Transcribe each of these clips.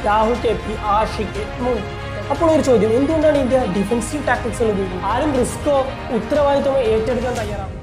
Rahul K P Ashiq മുൻ അപ്പോൾ ഒരു ചോദ്യം എന്തുകൊണ്ടാണ് ഇന്ത്യ ഡിഫൻസീവ് ടാക്ടിക്സുകൾ ഉപയോഗിക്കുന്നത് ആരും റിസ്കോ ഉത്തരവാദിത്വമോ ഏറ്റെടുക്കാൻ തയ്യാറാണ്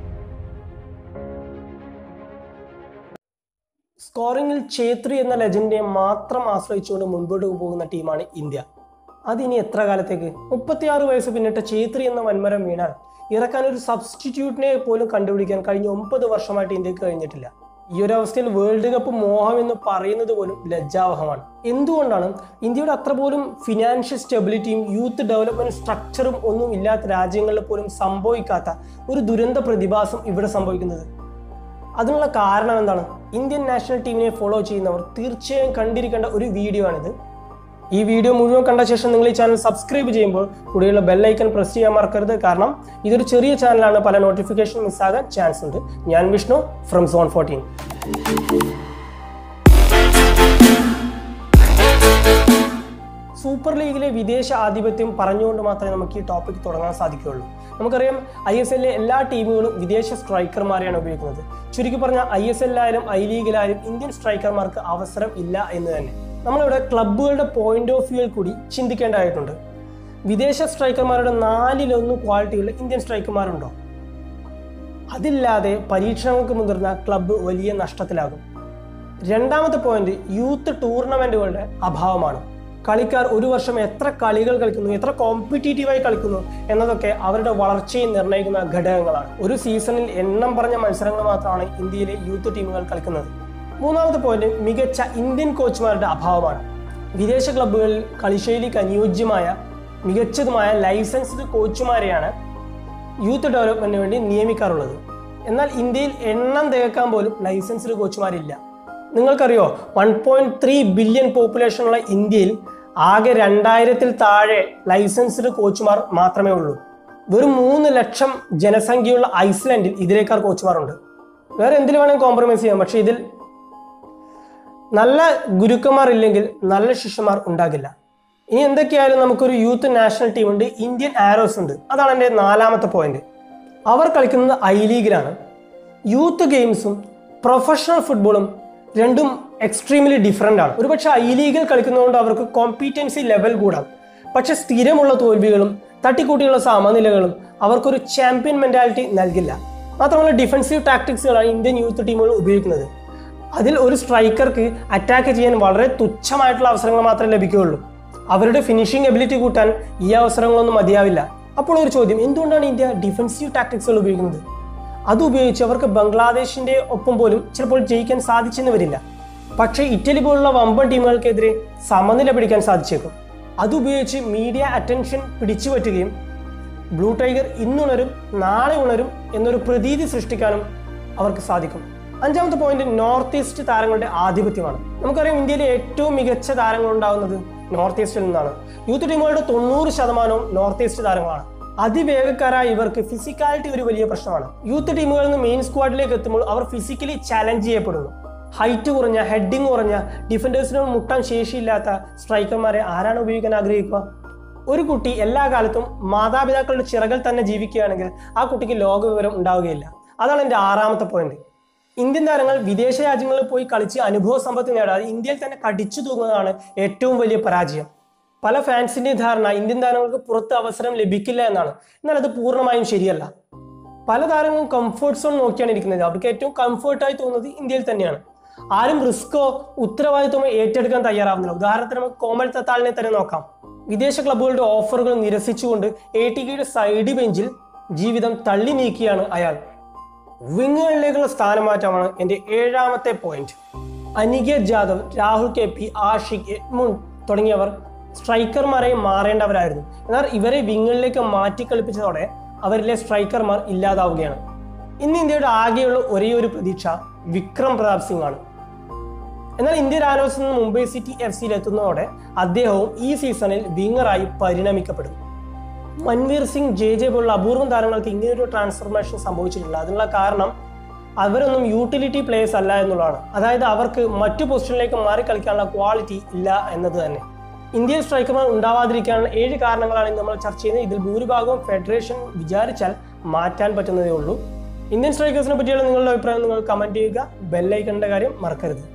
സ്കോറിംഗിൽ ഛേത്രി എന്ന ലെജൻഡിനെ മാത്രം ആശ്രയിച്ചുകൊണ്ട് മുൻപോട്ട് പോകുന്ന ടീമാണ് ഇന്ത്യ അതിനി എത്ര കാലത്തേക്ക് മുപ്പത്തിയാറ് വയസ്സ് പിന്നിട്ട ഛേത്രി എന്ന വൻമരം വീണാൽ ഇറക്കാൻ ഒരു സബ്സ്റ്റിറ്റ്യൂട്ടിനെ പോലും കണ്ടുപിടിക്കാൻ കഴിഞ്ഞ ഒമ്പത് വർഷമായിട്ട് ഇന്ത്യക്ക് കഴിഞ്ഞിട്ടില്ല ഈ ഒരു അവസ്ഥയിൽ വേൾഡ് കപ്പ് മോഹം എന്ന് പറയുന്നത് പോലും ലജ്ജാവഹമാണ് എന്തുകൊണ്ടാണ് ഇന്ത്യയുടെ അത്ര പോലും ഫിനാൻഷ്യൽ സ്റ്റെബിലിറ്റിയും യൂത്ത് ഡെവലപ്മെന്റ് സ്ട്രക്ചറും ഒന്നും ഇല്ലാത്ത രാജ്യങ്ങളിൽ പോലും സംഭവിക്കാത്ത ഒരു ദുരന്ത പ്രതിഭാസം ഇവിടെ സംഭവിക്കുന്നത് അതിനുള്ള കാരണം എന്താണ് ഇന്ത്യൻ നാഷണൽ ടീമിനെ ഫോളോ ചെയ്യുന്നവർ തീർച്ചയായും കണ്ടിരിക്കേണ്ട ഒരു വീഡിയോ ആണിത് ഈ വീഡിയോ മുഴുവൻ കണ്ട ശേഷം നിങ്ങൾ ഈ ചാനൽ സബ്സ്ക്രൈബ് ചെയ്യുമ്പോൾ കൂടെയുള്ള ബെല്ലൈക്കൺ പ്രസ് ചെയ്യാൻ മറക്കരുത് കാരണം ഇതൊരു ചെറിയ ചാനലാണ് പല നോട്ടിഫിക്കേഷൻ മിസ്സാകാൻ ചാൻസ് ഉണ്ട് ഞാൻ Vishnu from zone fourteen super ലീഗിലെ വിദേശ ആധിപത്യം പറഞ്ഞുകൊണ്ട് മാത്രമേ നമുക്ക് ഈ ടോപ്പിക് തുടങ്ങാൻ സാധിക്കുകയുള്ളൂ നമുക്കറിയാം ഐ എസ് എല്ലിലെ എല്ലാ ടീമുകളും വിദേശ സ്ട്രൈക്കർമാരെയാണ് ഉപയോഗിക്കുന്നത് ചുരുക്കി പറഞ്ഞാൽ ഐ എസ് എല്ലായാലും ഐ ലീഗിലായാലും ഇന്ത്യൻ സ്ട്രൈക്കർമാർക്ക് അവസരം ഇല്ല എന്ന് തന്നെ നമ്മളിവിടെ ക്ലബ്ബുകളുടെ പോയിന്റ് ഓഫ് വ്യൂവിൽ കൂടി ചിന്തിക്കേണ്ടതായിട്ടുണ്ട് വിദേശ സ്ട്രൈക്കർമാരുടെ നാലിലൊന്ന് ക്വാളിറ്റിയുള്ള ഇന്ത്യൻ സ്ട്രൈക്കർമാരുണ്ടോ അതില്ലാതെ പരീക്ഷണങ്ങൾക്ക് മുതിർന്ന ക്ലബ്ബ് വലിയ നഷ്ടത്തിലാകും രണ്ടാമത്തെ പോയിന്റ് യൂത്ത് ടൂർണമെന്റുകളുടെ അഭാവമാണ് കളിക്കാർ ഒരു വർഷം എത്ര കളികൾ കളിക്കുന്നു എത്ര കോമ്പറ്റീറ്റീവായി കളിക്കുന്നു എന്നതൊക്കെ അവരുടെ വളർച്ചയെ നിർണ്ണയിക്കുന്ന ഘടകങ്ങളാണ് ഒരു സീസണിൽ എണ്ണം പറഞ്ഞ മത്സരങ്ങൾ മാത്രമാണ് ഇന്ത്യയിലെ യൂത്ത് ടീമുകൾ കളിക്കുന്നത് മൂന്നാമത്തെ പോയിന്റ് മികച്ച ഇന്ത്യൻ കോച്ചുമാരുടെ അഭാവമാണ് വിദേശ ക്ലബ്ബുകളിൽ കളിശൈലിക്ക് അനുയോജ്യമായ മികച്ചതുമായ ലൈസൻസ്ഡ് കോച്ചുമാരെയാണ് യൂത്ത് ഡെവലപ്മെന്റിന് വേണ്ടി നിയമിക്കാറുള്ളത് എന്നാൽ ഇന്ത്യയിൽ എണ്ണം തികക്കാൻ പോലും ലൈസൻസ്ഡ് കോച്ചുമാരില്ല നിങ്ങൾക്കറിയോ വൺ പോയിന്റ് ത്രീ ബില്യൺ പോപ്പുലേഷനുള്ള ഇന്ത്യയിൽ ആകെ രണ്ടായിരത്തിൽ താഴെ ലൈസൻസ്ഡ് കോച്ചുമാർ മാത്രമേ ഉള്ളൂ വെറും മൂന്ന് ലക്ഷം ജനസംഖ്യയുള്ള ഐസ്ലൻഡിൽ ഇതിനേക്കാൾ കോച്ചുമാരുണ്ട് വേറെ എന്തിൽ വേണമെങ്കിൽ കോംപ്രമൈസ് ചെയ്യാം പക്ഷേ ഇതിൽ നല്ല ഗുരുക്കന്മാർ ഇല്ലെങ്കിൽ നല്ല ശിഷ്യന്മാർ ഉണ്ടാകില്ല ഇനി എന്തൊക്കെയായാലും നമുക്കൊരു യൂത്ത് നാഷണൽ ടീം ഉണ്ട് ഇന്ത്യൻ ആരോസ് ഉണ്ട് അതാണ് എൻ്റെ നാലാമത്തെ പോയിന്റ് അവർ കളിക്കുന്നത് ഐ ലീഗിലാണ് യൂത്ത് ഗെയിംസും പ്രൊഫഷണൽ ഫുട്ബോളും രണ്ടും എക്സ്ട്രീംലി ഡിഫറെൻ്റ് ആണ് ഒരുപക്ഷെ ഐ ലീഗിൽ കളിക്കുന്നതുകൊണ്ട് അവർക്ക് കോമ്പീറ്റൻസി ലെവൽ കൂടാം പക്ഷെ സ്ഥിരമുള്ള തോൽവികളും തട്ടിക്കൂട്ടിയുള്ള സമനിലകളും അവർക്കൊരു ചാമ്പ്യൻ മെന്റാലിറ്റി നൽകില്ല മാത്രമല്ല ഡിഫൻസീവ് ടാക്ടിക്സുകളാണ് ഇന്ത്യൻ യൂത്ത് ടീമുകൾ ഉപയോഗിക്കുന്നത് അതിൽ ഒരു സ്ട്രൈക്കർക്ക് അറ്റാക്ക് ചെയ്യാൻ വളരെ തുച്ഛമായിട്ടുള്ള അവസരങ്ങൾ മാത്രമേ ലഭിക്കുകയുള്ളൂ അവരുടെ ഫിനിഷിംഗ് എബിലിറ്റി കൂട്ടാൻ ഈ അവസരങ്ങളൊന്നും മതിയാവില്ല അപ്പോൾ ഒരു ചോദ്യം എന്തുകൊണ്ടാണ് ഇന്ത്യ ഡിഫൻസീവ് ടാക്ടിക്സുകൾ ഉപയോഗിക്കുന്നത് അത് ഉപയോഗിച്ച് അവർക്ക് ബംഗ്ലാദേശിന്റെ ഒപ്പം പോലും ചിലപ്പോൾ ജയിക്കാൻ സാധിച്ചെന്ന് വരില്ല പക്ഷേ ഇറ്റലി പോലുള്ള വമ്പൻ ടീമുകൾക്കെതിരെ സമനില പിടിക്കാൻ സാധിച്ചേക്കും അതുപയോഗിച്ച് മീഡിയ അറ്റൻഷൻ പിടിച്ചു പറ്റുകയും ബ്ലൂ ടൈഗർ ഇന്നുണരും നാളെ ഉണരും എന്നൊരു പ്രതീതി സൃഷ്ടിക്കാനും അവർക്ക് സാധിക്കും അഞ്ചാമത്തെ പോയിന്റ് നോർത്ത് ഈസ്റ്റ് താരങ്ങളുടെ ആധിപത്യമാണ് നമുക്കറിയാം ഇന്ത്യയിലെ ഏറ്റവും മികച്ച താരങ്ങൾ ഉണ്ടാകുന്നത് നോർത്ത് ഈസ്റ്റിൽ നിന്നാണ് യൂത്ത് ടീമുകളുടെ തൊണ്ണൂറ് ശതമാനവും നോർത്ത് ഈസ്റ്റ് താരങ്ങളാണ് അതിവേഗക്കാരായ ഇവർക്ക് ഫിസിക്കാലിറ്റി ഒരു വലിയ പ്രശ്നമാണ് യൂത്ത് ടീമുകളിൽ നിന്ന് മെയിൻ സ്ക്വാഡിലേക്ക് എത്തുമ്പോൾ അവർ ഫിസിക്കലി ചലഞ്ച് ചെയ്യപ്പെടുന്നു ഹൈറ്റ് കുറഞ്ഞ ഹെഡിങ് കുറഞ്ഞ ഡിഫൻഡേഴ്സിനോട് മുട്ടാൻ ശേഷിയില്ലാത്ത സ്ട്രൈക്കർമാരെ ആരാണ് ഉപയോഗിക്കാൻ ആഗ്രഹിക്കുക ഒരു കുട്ടി എല്ലാ കാലത്തും മാതാപിതാക്കളുടെ ചിറകിൽ തന്നെ ജീവിക്കുകയാണെങ്കിൽ ആ കുട്ടിക്ക് ലോകവിവരം ഉണ്ടാവുകയില്ല അതാണ് എൻ്റെ ആറാമത്തെ പോയിന്റ് ഇന്ത്യൻ താരങ്ങൾ വിദേശ രാജ്യങ്ങളിൽ പോയി കളിച്ച് അനുഭവ സമ്പത്ത് നേടാതെ ഇന്ത്യയിൽ തന്നെ കടിച്ചു തൂങ്ങുന്നതാണ് ഏറ്റവും വലിയ പരാജയം പല ഫാൻസിന്റെയും ധാരണ ഇന്ത്യൻ താരങ്ങൾക്ക് പുറത്ത് അവസരം ലഭിക്കില്ല എന്നാണ് എന്നാൽ അത് പൂർണ്ണമായും ശരിയല്ല പല താരങ്ങളും കംഫർട്ട് സോൺ നോക്കിയാണ് ഇരിക്കുന്നത് അവർക്ക് ഏറ്റവും കംഫർട്ടായി തോന്നുന്നത് ഇന്ത്യയിൽ തന്നെയാണ് ആരും റിസ്കോ ഉത്തരവാദിത്വമോ ഏറ്റെടുക്കാൻ തയ്യാറാവുന്നില്ല ഉദാഹരണത്തിന് നമുക്ക് കോമൽ തത്താളിനെ തന്നെ നോക്കാം വിദേശ ക്ലബ്ബുകളുടെ ഓഫറുകൾ നിരസിച്ചുകൊണ്ട് എ ടി കെയുടെ സൈഡ് ബെഞ്ചിൽ ജീവിതം തള്ളി നീക്കിയാണ് അയാൾ വിങ്ങുകളിലേക്കുള്ള സ്ഥാനമാറ്റമാണ് എൻ്റെ ഏഴാമത്തെ point Aniket Jadhav Rahul K P Aashiq Edmund തുടങ്ങിയവർ സ്ട്രൈക്കർമാരായി മാറേണ്ടവരായിരുന്നു എന്നാൽ ഇവരെ വിങ്ങുകളിലേക്ക് മാറ്റിക്കളിപ്പിച്ചതോടെ അവരിലെ സ്ട്രൈക്കർമാർ ഇല്ലാതാവുകയാണ് ഇന്ന് ഇന്ത്യയുടെ ആകെയുള്ള ഒരേ ഒരു പ്രതീക്ഷ വിക്രം പ്രതാപ് സിംഗ് ആണ് എന്നാൽ ഇന്ത്യൻ ആരോസിൽ നിന്ന് മുംബൈ സിറ്റി എഫ് സിയിൽ എത്തുന്നതോടെ അദ്ദേഹവും ഈ സീസണിൽ വിങ്ങറായി പരിണമിക്കപ്പെടും മൻവീർ സിംഗ് ജെ ജെ പോലുള്ള അപൂർവം താരങ്ങൾക്ക് ഇങ്ങനെയൊരു ട്രാൻസ്ഫർമേഷൻ സംഭവിച്ചിട്ടില്ല അതിനുള്ള കാരണം അവരൊന്നും യൂട്ടിലിറ്റി പ്ലേയേഴ്സ് അല്ല എന്നുള്ളതാണ് അതായത് അവർക്ക് മറ്റു പൊസിഷനിലേക്ക് മാറി കളിക്കാനുള്ള ക്വാളിറ്റി ഇല്ല എന്നത് തന്നെ ഇന്ത്യൻ സ്ട്രൈക്കർമാർ ഉണ്ടാവാതിരിക്കാനുള്ള ഏഴ് കാരണങ്ങളാണ് ഇന്ന് നമ്മൾ ചർച്ച ചെയ്യുന്നത് ഇതിൽ ഭൂരിഭാഗവും ഫെഡറേഷൻ വിചാരിച്ചാൽ മാറ്റാൻ പറ്റുന്നതേ ഉള്ളൂ ഇന്ത്യൻ സ്ട്രൈക്കേഴ്സിനെ പറ്റിയുള്ള നിങ്ങളുടെ അഭിപ്രായം നിങ്ങൾ കമന്റ് ചെയ്യുക ബെല്ലൈക്കണിന്റെ കാര്യം മറക്കരുത്